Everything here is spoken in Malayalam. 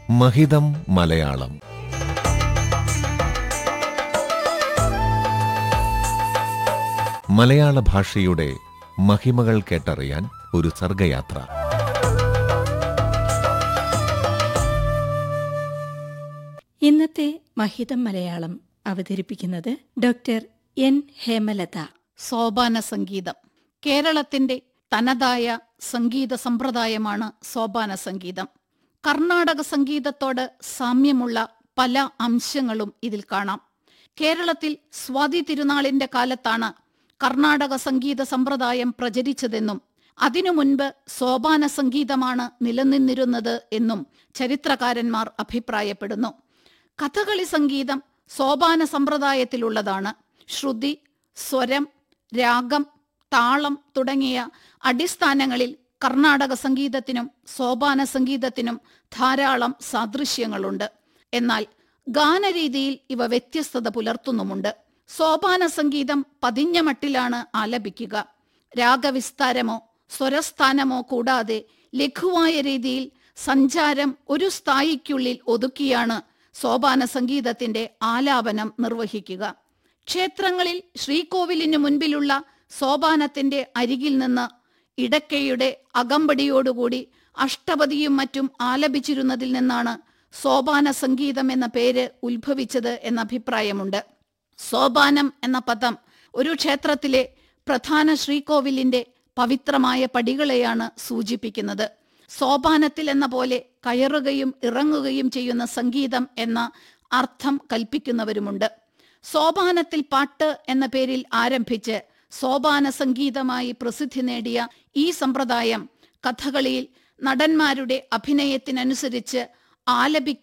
മഹിതം മലയാളം മലയാള ഭാഷയുടെ മഹിമകൾ കേട്ടറിയാൻ ഒരു സർഗയാത്ര ഇന്നത്തെ മഹിതം മലയാളം അവതരിപ്പിക്കുന്നത് ഡോക്ടർ എൻ ഹേമലത സോപാന സംഗീതം കേരളത്തിന്റെ തനതായ സംഗീത സമ്പ്രദായമാണ് സോപാന സംഗീതം കർണാടക സംഗീതത്തോട് സാമ്യമുള്ള പല അംശങ്ങളും ഇതിൽ കാണാം കേരളത്തിൽ സ്വാതി തിരുനാളിന്റെ കാലത്താണ് കർണാടക സംഗീത സമ്പ്രദായം പ്രചരിച്ചതെന്നും അതിനു മുൻപ് സോപാന സംഗീതമാണ് നിലനിന്നിരുന്നത് എന്നും ചരിത്രകാരന്മാർ അഭിപ്രായപ്പെടുന്നു കഥകളി സംഗീതം സോപാന സമ്പ്രദായത്തിലുള്ളതാണ് ശ്രുതി സ്വരം രാഗം താളം തുടങ്ങിയ അടിസ്ഥാനങ്ങളിൽ കർണാടക സംഗീതത്തിനും സോപാന സംഗീതത്തിനും ധാരാളം സാദൃശ്യങ്ങളുണ്ട് എന്നാൽ ഗാനരീതിയിൽ ഇവ വ്യത്യസ്തത പുലർത്തുന്നുമുണ്ട് സോപാന സംഗീതം പതിഞ്ഞ മട്ടിലാണ് ആലപിക്കുക രാഗവിസ്താരമോ സ്വരസ്ഥാനമോ കൂടാതെ ലഘുവായ രീതിയിൽ സഞ്ചാരം ഒരു സ്ഥായിക്കുള്ളിൽ ഒതുക്കിയാണ് സോപാന സംഗീതത്തിന്റെ ആലാപനം നിർവഹിക്കുക ക്ഷേത്രങ്ങളിൽ ശ്രീകോവിലിനു മുൻപിലുള്ള സോപാനത്തിന്റെ അരികിൽ നിന്ന് ഇടയ്ക്കയുടെ അകമ്പടിയോടുകൂടി അഷ്ടപതിയും മറ്റും ആലപിച്ചിരുന്നതിൽ നിന്നാണ് സോപാന സംഗീതം എന്ന പേര് ഉത്ഭവിച്ചത് എന്ന അഭിപ്രായമുണ്ട് സോപാനം എന്ന പദം ഒരു ക്ഷേത്രത്തിലെ പ്രധാന ശ്രീകോവിലിന്റെ പവിത്രമായ പടികളെയാണ് സൂചിപ്പിക്കുന്നത് സോപാനത്തിൽ എന്ന പോലെ കയറുകയും ഇറങ്ങുകയും ചെയ്യുന്ന സംഗീതം എന്ന അർത്ഥം കൽപ്പിക്കുന്നവരുമുണ്ട് സോപാനത്തിൽ പാട്ട് എന്ന പേരിൽ ആരംഭിച്ച് സോപാന സംഗീതമായി പ്രസിദ്ധി നേടിയ ഈ സമ്പ്രദായം കഥകളിയിൽ നടന്മാരുടെ അഭിനയത്തിനനുസരിച്ച് ആലപിക്കുന്ന